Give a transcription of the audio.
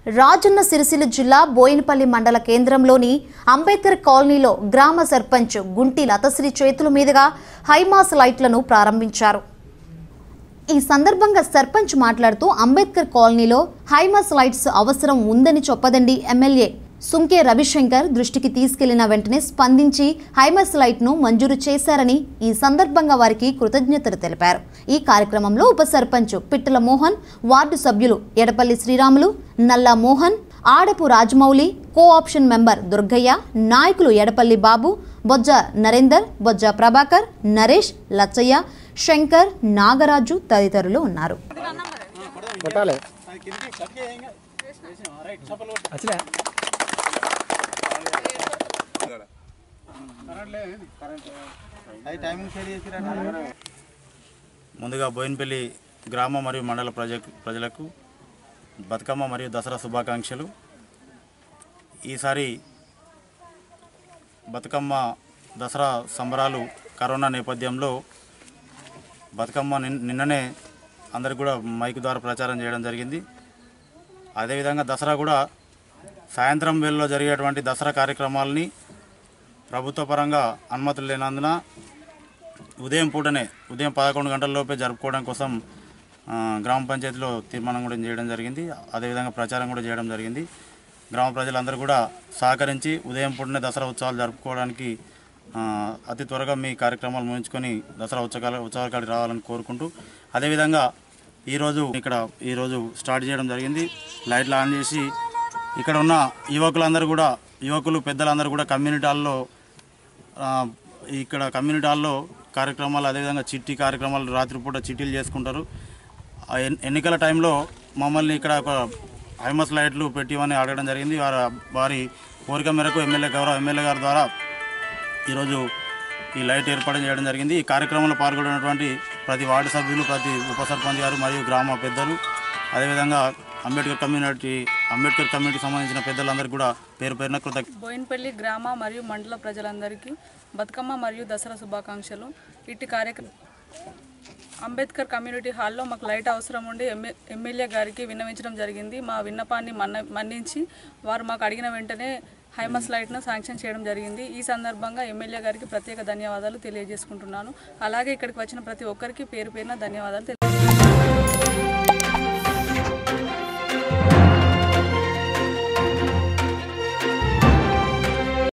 రాజన్న సిరిసిల్ల జిల్లా బోయినపల్లి మండల కేంద్రంలోని అంబేద్కర్ కాలనీలో గ్రామ సర్పంచ్ గుంటి లతశ్రీ చేతుల మీదుగా హైమాస్ లైట్లను ప్రారంభించారు ఈ సందర్భంగా సర్పంచ్ మాట్లాడుతూ అంబేద్కర్ కాలనీలో హైమాస్ లైట్స్ అవసరం ఉందని చెప్పదండి ఎమ్మెల్యే సుంకే రవిశంకర్ దృష్టికి తీసుకెళ్లిన వెంటనే స్పందించి హైమాస్ లైట్ను మంజూరు చేశారని ఈ సందర్భంగా వారికి కృతజ్ఞతలు తెలిపారు ఈ కార్యక్రమంలో ఉప సర్పంచ్ పిట్టల మోహన్ వార్డు సభ్యులు Edapalli Sriramulu Nalla Mohan Adapu Rajamouli co option member Durgayya నాయకులు ఎడపల్లి బాబు బొజ్జ నరేందర్ బొజ్జ ప్రభాకర్ నరేష్ లచ్చయ్య శంకర్ నాగరాజు తదితరులు ఉన్నారు కొట్టాలి వచ్చినా ముందుగా బోయినపల్లి గ్రామ మరియు మండల ప్రజ ప్రజలకు బతుకమ్మ మరియు దసరా శుభాకాంక్షలు ఈసారి బతుకమ్మ దసరా సంబరాలు కరోనా నేపథ్యంలో బతుకమ్మ నిన్- నిన్ననే అందరికి కూడా మైక్ ద్వారా ప్రచారం చేయడం జరిగింది అదేవిధంగా దసరా కూడా సాయంత్రం వేళలో జరిగేటువంటి దసరా కార్యక్రమాలని ప్రభుత్వ పరంగా అనుమతులు లేనందున ఉదయం పూటనే ఉదయం పదకొండు గంటల లోపే జరుపుకోవడం కోసం ఆ, గ్రామ పంచాయతీలో తీర్మానం కూడా చేయడం జరిగింది అదేవిధంగా ప్రచారం కూడా చేయడం జరిగింది గ్రామ ప్రజలందరూ కూడా సహకరించి ఉదయం పూటనే దసరా ఉత్సవాలు జరుపుకోవడానికి ఆ, అతి త్వరగా మీ కార్యక్రమాలు ముగించుకొని దసరా ఉత్సవాల ఉత్సవాల కాడికి రావాలని కోరుకుంటూ అదేవిధంగా ఈరోజు ఇక్కడ ఈరోజు స్టార్ట్ చేయడం జరిగింది లైట్లు ఆన్ చేసి ఇక్కడ ఉన్న యువకులందరూ కూడా యువకులు పెద్దలందరూ కూడా కమ్యూనిటీ హాల్లో ఆ, ఇక్కడ కమ్యూనిటీ హాల్లో కార్యక్రమాలు అదేవిధంగా చిట్టి కార్యక్రమాలు రాత్రిపూట చిట్టీలు చేసుకుంటారు ఆ ఎన్- ఎన్నికల టైంలో మమ్మల్ని ఇక్కడ ఒక హైమస్ లైట్లు పెట్టివని అడగడం జరిగింది వారి వారి కోరిక మేరకు ఎమ్మెల్యే గౌరవ ఎమ్మెల్యే గారి ద్వారా ఈరోజు ఈ లైట్ ఏర్పాటు చేయడం జరిగింది ఈ కార్యక్రమంలో పాల్గొన్నటువంటి ప్రతి వార్డు సభ్యులు ప్రతి ఉప సర్పంచ్ గారు మరియు గ్రామ పెద్దలు అదేవిధంగా అంబేద్కర్ కమ్యూనిటీ అంబేద్కర్ కమ్యూనిటీకి సంబంధించిన పెద్దలందరికీ కూడా పేరు పేరున కృతజ్ఞ బోయిన్పల్లి గ్రామ మరియు మండల ప్రజలందరికీ బతుకమ్మ మరియు దసరా శుభాకాంక్షలు ఇట్టి కార్యక్రమం అంబేద్కర్ కమ్యూనిటీ హాల్లో మాకు లైట్ అవసరం ఉండి ఎమ్మె ఎమ్మెల్యే గారికి విన్నవించడం జరిగింది మా విన్నపాన్ని మన్న మన్నించి వారు మాకు అడిగిన వెంటనే హైమస్ లైట్ను శాంక్షన్ చేయడం జరిగింది ఈ సందర్భంగా ఎమ్మెల్యే గారికి ప్రత్యేక ధన్యవాదాలు తెలియజేసుకుంటున్నాను అలాగే ఇక్కడికి వచ్చిన ప్రతి ఒక్కరికి పేరు పేరున ధన్యవాదాలు తెలి-